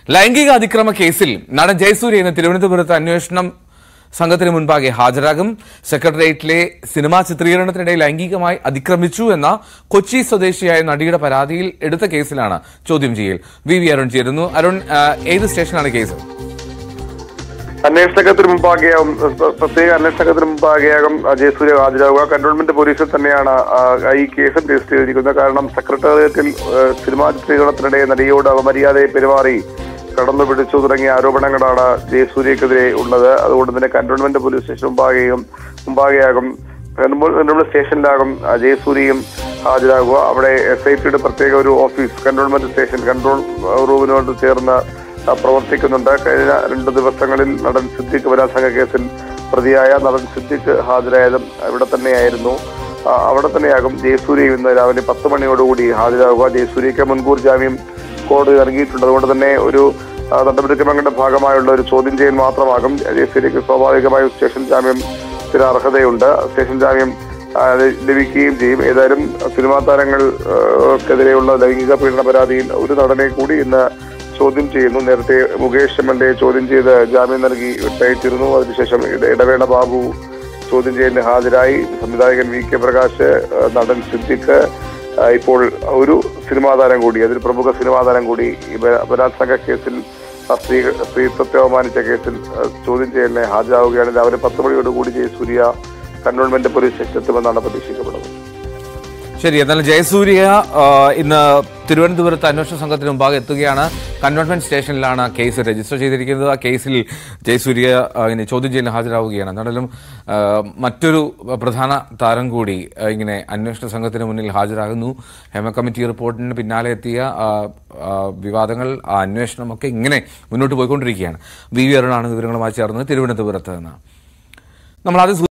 ലൈംഗിക അതിക്രമ കേസിൽ നടൻ ജയസൂര്യ ഇന്ന് തിരുവനന്തപുരത്ത് അന്വേഷണം സംഘത്തിന് മുൻപാകെ ഹാജരാകും സെക്രട്ടേറിയറ്റിലെ സിനിമാ ചിത്രീകരണത്തിനിടെ ലൈംഗികമായി അതിക്രമിച്ചു എന്ന കൊച്ചി സ്വദേശിയായ നടിയുടെ പരാതിയിൽ എടുത്ത കേസിലാണ് ചോദ്യം ചെയ്യൽ വി വി അരുൺ ചേരുന്നു അരുൺ ആ, ഏത് സ്റ്റേഷനാണ് കേസ് അന്വേഷണത്തിന് മുമ്പാകെയാകും പ്ര- പ്രത്യേക അന്വേഷണത്തിന് മുമ്പാകെയാകും ആ, ജയസൂര്യ ഹാജരാകുക കന്റോൺമെന്റ് പോലീസിൽ തന്നെയാണ് ആ, ഈ കേസും രജിസ്റ്റർ ചെയ്തിരിക്കുന്നത് കാരണം സെക്രട്ടേറിയറ്റിൽ ആ, സിനിമാ ചിത്രീകരണത്തിനിടെ നടിയോട് അപമര്യാദയെ പെരുമാറി കടന്നു പിടിച്ചു തുടങ്ങിയ ആരോപണങ്ങളാണ് ജയസൂര്യക്കെതിരെ ഉള്ളത് അതുകൊണ്ട് തന്നെ കന്റോൺമെന്റ് പോലീസ് സ്റ്റേഷൻ മുമ്പാകെയും മുമ്പാകെയാകും കന്റോൺമെന്റ് സ്റ്റേഷനിലാകും ആ, ജയസൂര്യയും ഹാജരാകുക അവിടെ എസ് ഐ ടിയുടെ പ്രത്യേക ഒരു ഓഫീസ് കന്റോൺമെന്റ് സ്റ്റേഷൻ കൺട്രോൾ റൂമിനോട് ചേർന്ന് ആ, പ്രവർത്തിക്കുന്നുണ്ട് കഴിഞ്ഞ രണ്ട് ദിവസങ്ങളിൽ നടൻ സിദ്ദിഖ് ബലാത്സംഗ കേസിൽ പ്രതിയായ നടൻ സിദ്ദിഖ് ഹാജരായതും ഇവിടെ തന്നെയായിരുന്നു ആ, അവിടെ തന്നെയാകും ജയസൂര്യ ഇന്ന് രാവിലെ പത്ത് മണിയോടുകൂടി ഹാജരാകുക ജയസൂര്യയ്ക്ക് മുൻകൂർ ജാമ്യം കോടതി നൽകിയിട്ടുണ്ട് അതുകൊണ്ട് തന്നെ ഒരു ആ, നടപടിക്രമങ്ങളുടെ ഭാഗമായുള്ള ഒരു ചോദ്യം ചെയ്യൽ മാത്രമാകും ജയസൂര്യയ്ക്ക് സ്വാഭാവികമായും സ്റ്റേഷൻ ജാമ്യം ത്തിന് അർഹതയുണ്ട് സ്റ്റേഷൻ ജാമ്യം ആ, ല- ലഭിക്കുകയും ചെയ്യും ഏതായാലും സിനിമാ താരങ്ങൾക്കെതിരെയുള്ള ലൈംഗിക പീഡന പരാതിയിൽ ഒരു നടനെ കൂടി ഇന്ന് ചോദ്യം ചെയ്യുന്നു നേരത്തെ മുകേഷ് എം എൽ എ ചോദ്യം ചെയ്ത് ജാമ്യം നൽകി വിട്ടയച്ചിരുന്നു അതിനുശേഷം ഇട- ഇടവേള ബാബു ചോദ്യം ചെയ്യലിന് ഹാജരായി സംവിധായകൻ വി കെ പ്രകാശ് ആ, നടൻ സിദ്ദിഖ് ആ, ഇപ്പോൾ ഒരു സിനിമാ താരം കൂടി അതിൽ പ്രമുഖ സിനിമാ താരം കൂടി ഈ ബല- ബലാത്സംഗ കേസിൽ ആ സ്ത്രീ സ്ത്രീത്വത്തെ അവമാനിച്ച കേസിൽ ആ, ചോദ്യം ചെയ്യലിന് ഹാജരാവുകയാണ് രാവിലെ പത്ത് മണിയോടുകൂടി ജയസൂര്യ കന്റോൺമെന്റ് പോലീസ് സ്റ്റേഷനിൽ എത്തുമെന്നാണ് പ്രതീക്ഷിക്കപ്പെടുന്നത് ശരി എന്നാലും ജയസൂര്യ ആ, ഇന്ന് തിരുവനന്തപുരത്ത് അന്വേഷണ സംഘത്തിന് മുമ്പാകെ എത്തുകയാണ് കന്റോൺമെന്റ് സ്റ്റേഷനിലാണ് കേസ് രജിസ്റ്റർ ചെയ്തിരിക്കുന്നത് ആ കേസിൽ ജയസൂര്യ ആ, ഇങ്ങനെ ചോദ്യം ചെയ്യലിന് ഹാജരാവുകയാണ് എന്നാലും ആ, മറ്റൊരു പ്രധാന താരം കൂടി ആ, ഇങ്ങനെ അന്വേഷണ സംഘത്തിന് മുന്നിൽ ഹാജരാകുന്നു ഹേമ കമ്മിറ്റി റിപ്പോർട്ടിന് പിന്നാലെ എത്തിയ ആ, ആ, വിവാദങ്ങൾ ആ അന്വേഷണമൊക്കെ ഇങ്ങനെ മുന്നോട്ട് പോയിക്കൊണ്ടിരിക്കുകയാണ് വി വി അരുണാണ് വിവരങ്ങളുമായി ചേർന്നത് തിരുവനന്തപുരത്ത് നിന്ന് നമ്മൾ ആദ്യം